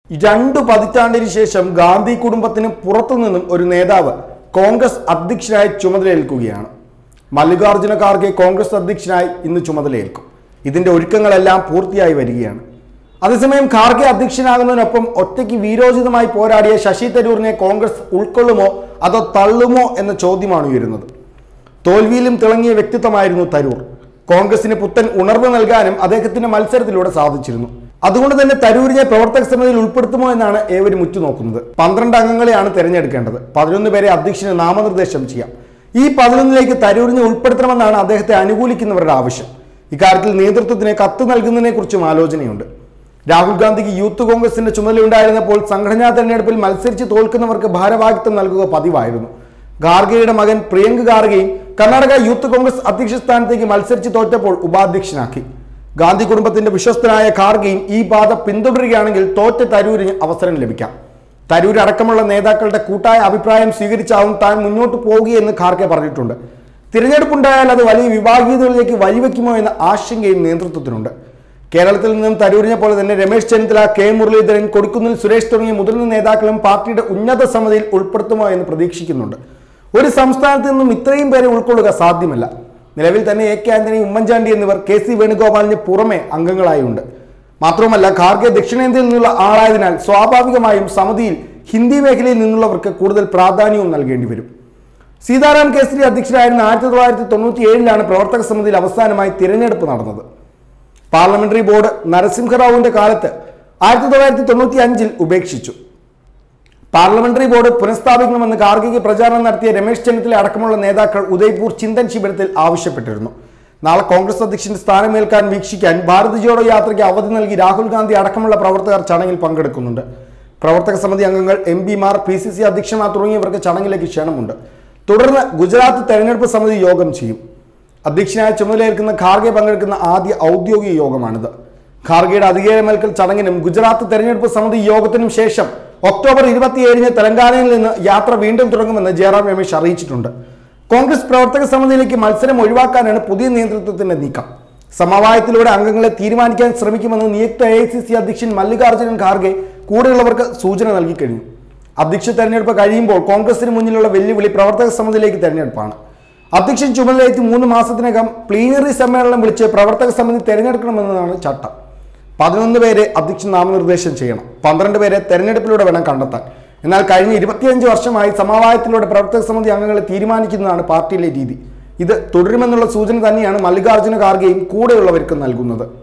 രണ്ടു പതിറ്റാണ്ടിന് ശേഷം ഗാന്ധി കുടുംബത്തിന് പുറത്തുനിന്നും ഒരു നേതാവ് കോൺഗ്രസ് അധ്യക്ഷനായി ചുമതലയേൽക്കുകയാണ് മല്ലികാർജുന ഖാർഗെ കോൺഗ്രസ് അധ്യക്ഷനായി ഇന്ന് ചുമതലയേൽക്കും ഇതിന്റെ ഒരുക്കങ്ങളെല്ലാം പൂർത്തിയായി വരികയാണ് അതേസമയം ഖാർഗെ അധ്യക്ഷനാകുന്നതിനൊപ്പം ഒറ്റയ്ക്ക് വീരോചിതമായി പോരാടിയ ശശി തരൂരിനെ കോൺഗ്രസ് ഉൾക്കൊള്ളുമോ അതോ തള്ളുമോ എന്ന ചോദ്യമാണ് ഉയരുന്നത് തോൽവിയിലും തിളങ്ങിയ വ്യക്തിത്വമായിരുന്നു തരൂർ കോൺഗ്രസിന് പുത്തൻ ഉണർവ് നൽകാനും അദ്ദേഹത്തിന്റെ മത്സരത്തിലൂടെ സാധിച്ചിരുന്നു അതുകൊണ്ട് തന്നെ തരൂരിനെ പ്രവർത്തക സമിതിയിൽ ഉൾപ്പെടുത്തുമോ എന്നാണ് ഏവരും ഉറ്റുനോക്കുന്നത് പന്ത്രണ്ട് അംഗങ്ങളെയാണ് തിരഞ്ഞെടുക്കേണ്ടത് പതിനൊന്ന് പേരെ അധ്യക്ഷന് നാമനിർദ്ദേശം ചെയ്യാം ഈ പതിനൊന്നിലേക്ക് തരൂരിനെ ഉൾപ്പെടുത്തണമെന്നാണ് അദ്ദേഹത്തെ അനുകൂലിക്കുന്നവരുടെ ആവശ്യം ഇക്കാര്യത്തിൽ നേതൃത്വത്തിന് കത്ത് നൽകുന്നതിനെ കുറിച്ചും ആലോചനയുണ്ട് രാഹുൽ ഗാന്ധിക്ക് യൂത്ത് കോൺഗ്രസിന്റെ ചുമതലയുണ്ടായിരുന്നപ്പോൾ സംഘടനാ തെരഞ്ഞെടുപ്പിൽ മത്സരിച്ച് തോൽക്കുന്നവർക്ക് ഭാരവാഹിത്വം നൽകുക പതിവായിരുന്നു ഖാർഗെയുടെ മകൻ പ്രിയങ്ക് ഖാർഗെയും കർണാടക യൂത്ത് കോൺഗ്രസ് അധ്യക്ഷ സ്ഥാനത്തേക്ക് മത്സരിച്ച് തോറ്റപ്പോൾ ഉപാധ്യക്ഷനാക്കി ഗാന്ധി കുടുംബത്തിന്റെ വിശ്വസ്തനായ ഖാർഗെയും ഈ പാത പിന്തുടരുകയാണെങ്കിൽ തോറ്റ തരൂരിന് അവസരം ലഭിക്കാം തരൂർ അടക്കമുള്ള നേതാക്കളുടെ കൂട്ടായ അഭിപ്രായം സ്വീകരിച്ചാവും താൻ മുന്നോട്ട് പോകുകയെന്ന് ഖാർഗെ പറഞ്ഞിട്ടുണ്ട് തിരഞ്ഞെടുപ്പുണ്ടായാൽ അത് വലിയ വിഭാഗീയതകളിലേക്ക് വഴിവെക്കുമോ എന്ന ആശങ്കയും നേതൃത്വത്തിനുണ്ട് കേരളത്തിൽ നിന്നും തരൂരിനെ പോലെ തന്നെ രമേശ് ചെന്നിത്തല കെ മുരളീധരൻ കൊടിക്കുന്നിൽ സുരേഷ് തുടങ്ങിയ മുതിർന്ന നേതാക്കളും പാർട്ടിയുടെ ഉന്നത സമിതിയിൽ ഉൾപ്പെടുത്തുമോ എന്ന് പ്രതീക്ഷിക്കുന്നുണ്ട് ഒരു സംസ്ഥാനത്ത് നിന്നും ഇത്രയും പേരെ ഉൾക്കൊള്ളുക സാധ്യമല്ല നിലവിൽ തന്നെ എ കെ ആന്റണി ഉമ്മൻചാണ്ടി എന്നിവർ കെ സി വേണുഗോപാലിന് പുറമെ അംഗങ്ങളായുണ്ട് മാത്രവുമല്ല ഖാർഗെ ദക്ഷിണേന്ത്യയിൽ നിന്നുള്ള ആളായതിനാൽ സ്വാഭാവികമായും സമിതിയിൽ ഹിന്ദി മേഖലയിൽ നിന്നുള്ളവർക്ക് കൂടുതൽ പ്രാധാന്യവും നൽകേണ്ടി വരും സീതാറാം കേസരി അധ്യക്ഷനായിരുന്ന ആയിരത്തി തൊള്ളായിരത്തി തൊണ്ണൂറ്റി ഏഴിലാണ് പ്രവർത്തക സമിതിയിൽ അവസാനമായി തിരഞ്ഞെടുപ്പ് നടന്നത് പാർലമെന്ററി ബോർഡ് നരസിംഹറാവുവിന്റെ കാലത്ത് ആയിരത്തി തൊള്ളായിരത്തി തൊണ്ണൂറ്റി അഞ്ചിൽ ഉപേക്ഷിച്ചു പാർലമെന്ററി ബോർഡ് പുനഃസ്ഥാപിക്കണമെന്ന് കാർഗിക പ്രചാരണം നടത്തിയ രമേശ് ചെന്നിത്തല അടക്കമുള്ള നേതാക്കൾ ഉദയ്പൂർ ചിന്തൻ ശിബിരത്തിൽ ആവശ്യപ്പെട്ടിരുന്നു നാളെ കോൺഗ്രസ് അധ്യക്ഷന്റെ സ്ഥാനമേൽക്കാൻ വീക്ഷിക്കാൻ ഭാരത് ജോഡോ യാത്രയ്ക്ക് അവധി നൽകി രാഹുൽ ഗാന്ധി അടക്കമുള്ള പ്രവർത്തകർ ചടങ്ങിൽ പങ്കെടുക്കുന്നുണ്ട് പ്രവർത്തക സമിതി അംഗങ്ങൾ എം പിമാർ പി സി സി അധ്യക്ഷന്മാർ തുടങ്ങിയവർക്ക് ചടങ്ങിലേക്ക് ക്ഷണമുണ്ട് തുടർന്ന് ഗുജറാത്ത് തെരഞ്ഞെടുപ്പ് സമിതി യോഗം ചെയ്യും അധ്യക്ഷനായ ചുമതലയേൽക്കുന്ന ഖാർഗെ പങ്കെടുക്കുന്ന ആദ്യ ഔദ്യോഗിക യോഗമാണിത് ഖാർഗെയുടെ അധികാരമേൽക്കൽ ചടങ്ങിനും ഗുജറാത്ത് തെരഞ്ഞെടുപ്പ് സമിതി യോഗത്തിനും ശേഷം ഒക്ടോബർ ഇരുപത്തിയേഴിന് തെലങ്കാനയിൽ നിന്ന് യാത്ര വീണ്ടും തുടങ്ങുമെന്ന് ജയറാം രമേശ് അറിയിച്ചിട്ടുണ്ട് കോൺഗ്രസ് പ്രവർത്തക സമിതിയിലേക്ക് മത്സരം ഒഴിവാക്കാനാണ് പുതിയ നേതൃത്വത്തിന്റെ നീക്കം സമവായത്തിലൂടെ അംഗങ്ങളെ തീരുമാനിക്കാൻ ശ്രമിക്കുമെന്ന് നിയുക്ത എ അധ്യക്ഷൻ മല്ലികാർജ്ജുനൻ ഖാർഗെ കൂടെയുള്ളവർക്ക് സൂചന നൽകി കഴിഞ്ഞു അധ്യക്ഷ തെരഞ്ഞെടുപ്പ് കഴിയുമ്പോൾ കോൺഗ്രസിന് മുന്നിലുള്ള വെല്ലുവിളി പ്രവർത്തക സമിതിയിലേക്ക് തെരഞ്ഞെടുപ്പാണ് അധ്യക്ഷൻ ചുമതലയേറ്റ് മൂന്ന് മാസത്തിനകം പ്ലീനറി സമ്മേളനം വിളിച്ച് പ്രവർത്തക സമിതി തെരഞ്ഞെടുക്കണമെന്നതാണ് ചട്ടം പതിനൊന്ന് പേരെ അധ്യക്ഷൻ നാമനിർദ്ദേശം ചെയ്യണം പന്ത്രണ്ട് പേരെ തെരഞ്ഞെടുപ്പിലൂടെ വേണം കണ്ടെത്താൻ എന്നാൽ കഴിഞ്ഞ ഇരുപത്തിയഞ്ച് വർഷമായി സമവായത്തിലൂടെ പ്രവർത്തക സമിതി അംഗങ്ങളെ തീരുമാനിക്കുന്നതാണ് പാർട്ടിയിലെ രീതി ഇത് തുടരുമെന്നുള്ള സൂചന തന്നെയാണ് മല്ലികാർജ്ജുന ഖാർഗെയും കൂടെയുള്ളവർക്ക് നൽകുന്നത്